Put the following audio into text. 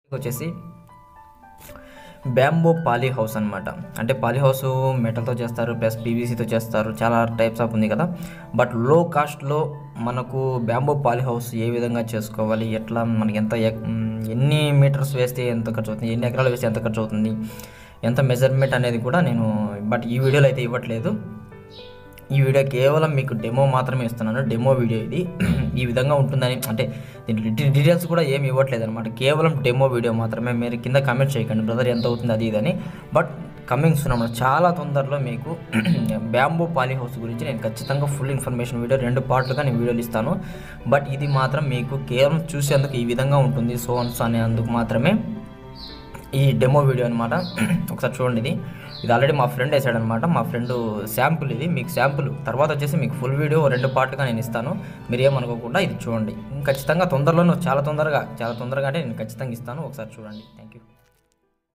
వచ్చేసి bamboo poly house అనమాట అంటే పాలీ హౌస్ మెటల్తో చేస్తారు ప్లస్ పీవీసీతో చేస్తారు చాలా టైప్స్ ఆఫ్ ఉంది కదా బట్ లో కాస్ట్లో మనకు బ్యాంబో పాలీ హౌస్ ఏ విధంగా చేసుకోవాలి ఎట్లా మనకి ఎంత ఎక్- మ్, ఎన్ని మీటర్స్ వేస్తే ఎంత ఖర్చు అవుతుంది ఎన్ని ఎకరాలు వేస్తే ఎంత ఖర్చు అవుతుంది ఎంత మెజర్మెంట్ అనేది కూడా నేను బట్ ఈ వీడియోలో అయితే ఇవ్వట్లేదు ఈ వీడియో కేవలం మీకు డెమో మాత్రమే ఇస్తున్నాను డెమో వీడియో ఇది ఈ విధంగా ఉంటుందని అంటే దీంట్లో డీ- డీటెయిల్స్ కూడా ఏమి ఇవ్వట్లేదు అనమాట కేవలం డెమో వీడియో మాత్రమే మీరు కింద కామెంట్ చేయకండి బ్రదర్ ఎంత అవుతుంది అది ఇదని బట్ కమింగ్ సూన్ అన్నమాట చాలా తొందరలో మీకు బ్యాంబూ పాలీ హౌస్ గురించి నేను ఖచ్చితంగా ఫుల్ ఇన్ఫర్మేషన్ వీడియో రెండు పార్ట్లుగా నేను వీడియోలు ఇస్తాను బట్ ఇది మాత్రం మీకు కేవలం చూసేందుకు ఈ విధంగా ఉంటుంది సో అన్స్ అనేందుకు మాత్రమే ఈ డెమో వీడియో అనమాట ఒకసారి చూడండి ఇది ఇది ఆల్రెడీ మా ఫ్రెండ్ వేసాడనమాట మా ఫ్రెండ్ శాంపుల్ ఇది మీకు శాంపుల్ తర్వాత వచ్చేసి మీకు ఫుల్ వీడియో రెండు పార్ట్గా నేను ఇస్తాను మీరు ఏమనుకోకుండా ఇది చూడండి ఖచ్చితంగా తొందరలో చాలా తొందరగా చాలా తొందరగా అంటే నేను ఖచ్చితంగా ఇస్తాను ఒకసారి చూడండి థ్యాంక్ యూ